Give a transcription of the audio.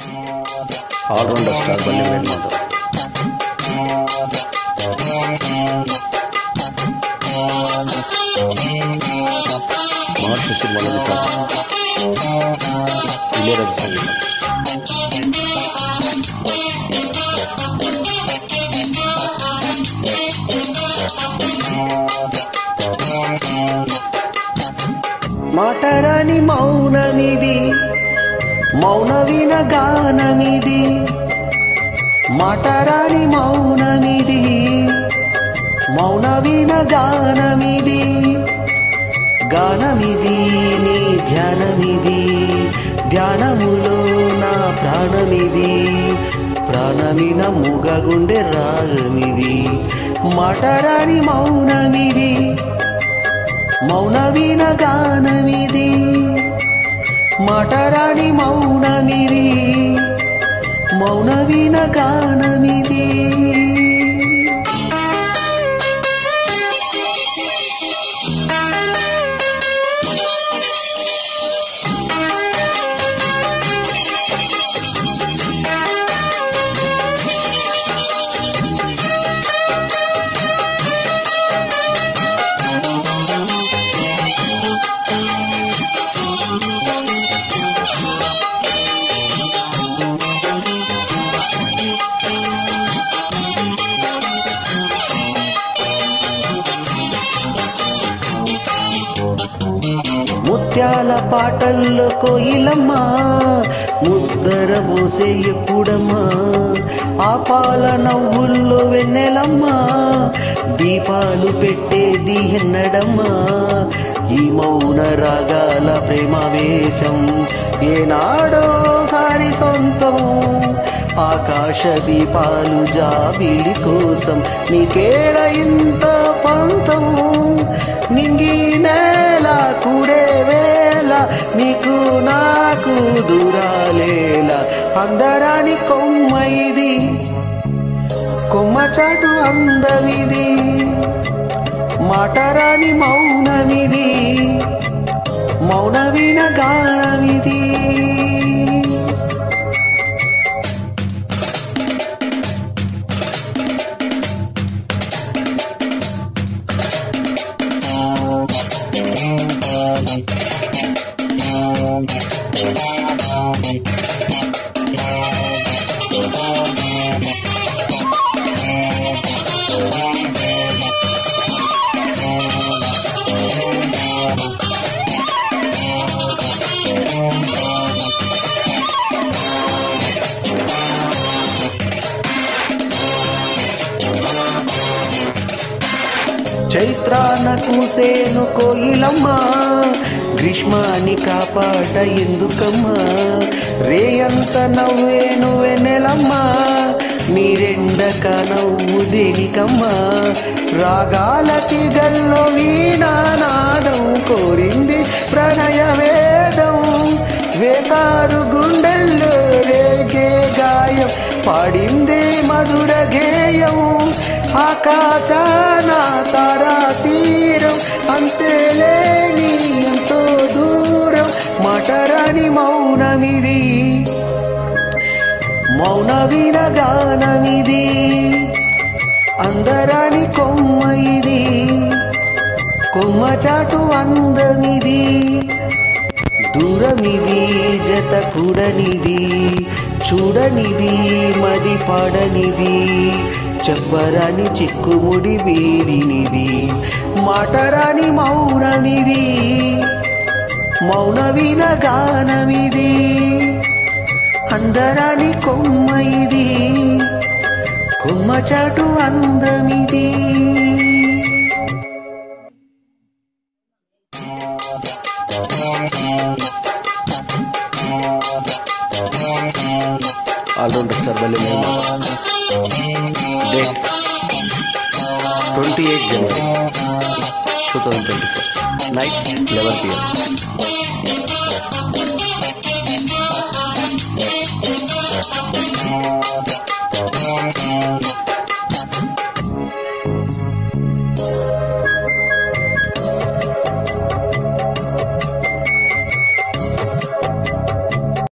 allrounder star Balli Venumadhav మహర్షి సినిమాలో record Ilaiyaraaja సంగీతం మాటరాని మౌనమిది మౌన విన గానమిది మాటరాని మౌనమిది మౌన విన గానమిది గానమిది నీ ధ్యానమిది ధ్యానములో నా ప్రాణమిది ప్రాణమిన మూగగుండె రాగమిది మాటరాని మౌనమిది మౌన విన గానమిది మాటరాని మౌనమిది మౌన విన గానమిది ముత్యాల పాటల్లో కోయిలమ్మ ముద్దర పోసే ఎప్పుడమ్మా ఆ పాల నవ్వుల్లో వెన్నెలమ్మ దీపాలు పెట్టేది ఎన్నడమ్మా ఈ మౌన రాగాల ప్రేమావేశం ఏనాడో సారి సొంతం ఆకాశ దీపాలు జాబిలి కోసం నీకేడ ఇంత పంతం నింగి నేల కుడే వేళ నీకు నాకు దూరాలేల అందరాని కొమ్మ ఇది కొమ్మ చాటు అందమిది మాటరాని మౌనమిది మౌన విన గానమిది చైత్రాన కూసేను కోయిలమ్మ గ్రీష్మాని కాపాట ఎందుకమ్మా రేయంత నవ్వేను వెన్నెలమ్మ నీరెండక నవ్వు దేనికమ్మా రాగాల తిగల్లో వీణానాదం కోరింది ప్రణయ వేదం వేసారు గుండెల్లో రేగే గాయం పాడింది మధుర గేయం ఆకాశాన తారా తీరం అంతేలేని ఎంతో దూరం మాటరాని మౌనమిది మౌన వినగానమిది అందరాని కొమ్మ ఇది కొమ్మ చాటు అందమిది దూరమిది జత కూడనిది చూడనిది మది పడనిది చెప్పరాని చిక్కుముడి వీడినిది మాటరాని మౌనమిది మౌన విన గానమిది అందరాని కొమ్మ ఇది కొమ్మ చాటు అందమిది all rounder star Balli Venumadhav date twenty eight January two thousand twenty four night eleven PM